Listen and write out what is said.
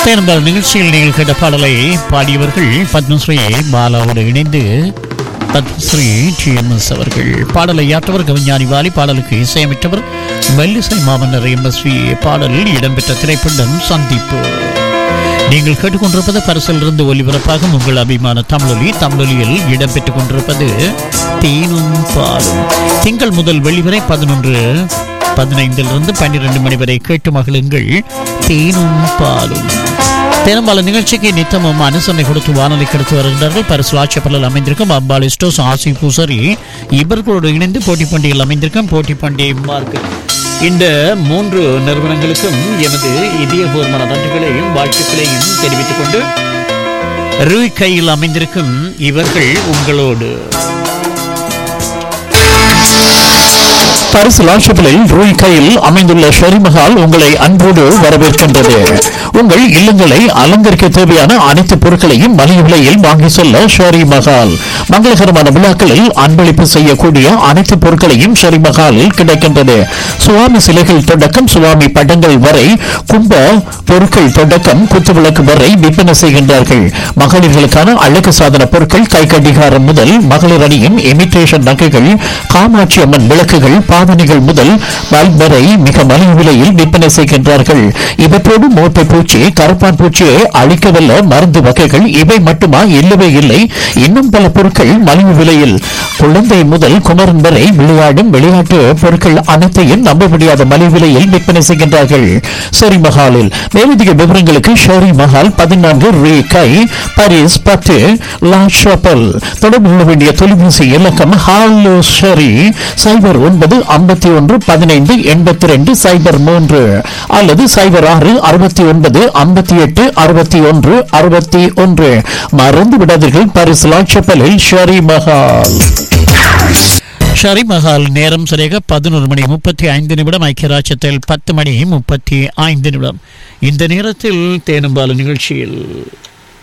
தேர்ந்தால் நிகழ்ச்சியில் நீங்கள் கேட்ட பாடலை பாடியவர்கள் பத்மஸ்ரீ பாலாவோடு இணைந்து பத்மஸ்ரீ டி எம் எஸ் அவர்கள் பாடலை யாற்றவர் கவிஞானி வாலி பாடலுக்கு இசையமைத்தவர் மெல்லிசை மாமன்னர் எம் எஸ் வி பாடலில் இடம்பெற்ற திரைப்படம் சந்திப்பு நீங்கள் கேட்டுக்கொண்டிருப்பது பரிசிலிருந்து ஒலிபரப்பாகும் உங்கள் அபிமான தமிழொலி தமிழொலியில் இடம்பெற்றுக் கொண்டிருப்பது தேனும் பாலும் திங்கள் முதல் வெள்ளி பதினொன்று பதினைந்திலிருந்து பன்னிரண்டு மணி வரை கேட்டு மகிழுங்கள் தேனும் பாலும் பெரும்பாலும் நிகழ்ச்சிக்கு நித்தமும் அனுசரணை கொடுத்து வானொலி கெடுத்து வருகின்றார்கள் பரிசு ஆட்சப்பலில் அமைந்திருக்கும் அம்பாள் ஸ்டோஸ் ஆசி பூசரி இவர்களோடு இணைந்து போட்டி பண்டிகையில் அமைந்திருக்கும் போட்டி பண்டிகை மார்க்கெட் இந்த மூன்று நிறுவனங்களுக்கும் எமது இதயபூர்வமான நன்றிகளையும் வாழ்த்துக்களையும் தெரிவித்துக் கொண்டு ரூய் கையில் அமைந்திருக்கும் இவர்கள் உங்களோடு பரிசு லாட்சப்பிலில் ரூய் கையில் அமைந்துள்ள ஷெரிமஹால் உங்களை அன்போடு வரவேற்கின்றது உங்கள் இல்லங்களை அலங்கரிக்க தேவையான அனைத்து பொருட்களையும் மலிவு விலையில் வாங்கி செல்ல ஷெரி மஹால் மங்களகரமான விழாக்களில் அன்பளிப்பு செய்யக்கூடிய அனைத்து பொருட்களையும் ஷெரி மஹாலில் கிடைக்கின்றது சுவாமி சிலைகள் தொடக்கம் சுவாமி படங்கள் வரை கும்ப பொருட்கள் தொடக்கம் குத்துவிளக்கு வரை விற்பனை செய்கின்றார்கள் மகளிர்களுக்கான அழகு சாதன பொருட்கள் கை கடிகாரம் முதல் மகளிர் அணியும் இமிட்டேஷன் நகைகள் காமாட்சி அம்மன் விளக்குகள் பாவனைகள் முதல் பல்ப் வரை மிக மலிவு விலையில் விற்பனை செய்கின்றார்கள் இவற்றோடு மோட்டை பூச்சி கருப்பான் பூச்சியை அழிக்கவல்ல மருந்து வகைகள் இவை மட்டுமா இல்லவே இல்லை இன்னும் பல பொருட்கள் மலிவு விலையில் குழந்தை முதல் குமரன் வரை விளையாடும் விளையாட்டு பொருட்கள் அனைத்தையும் நம்ப முடியாத மலிவு விலையில் விற்பனை செய்கின்றார்கள் ஷெரி மஹாலில் மேலதிக விவரங்களுக்கு ஷெரி மஹால் பதினான்கு ரே கை பாரிஸ் பத்து லா ஷாப்பல் தொடர்பு கொள்ள வேண்டிய தொலைபேசி இலக்கம் ஹாலோ ஷெரி சைபர் ஒன்பது ஐம்பத்தி ஒன்று பதினைந்து எண்பத்தி ரெண்டு சைபர் மூன்று அல்லது சைபர் ஆறு அறுபத்தி ஒன்பது ஐம்பத்தி எட்டு அறுபத்தி ஒன்று அறுபத்தி ஒன்று மறந்து விடாதீர்கள் பாரிஸ் லா ஷாப்பலில் ஷெரி மஹால் ஷரி மஹால் நேரம் சரியாக பதினோரு மணி முப்பத்தி ஐந்து நிமிடம் ஐக்கிய ராஜ்யத்தில் பத்து மணி முப்பத்தி ஐந்து நிமிடம் இந்த நேரத்தில் தேனும்பால நிகழ்ச்சியில்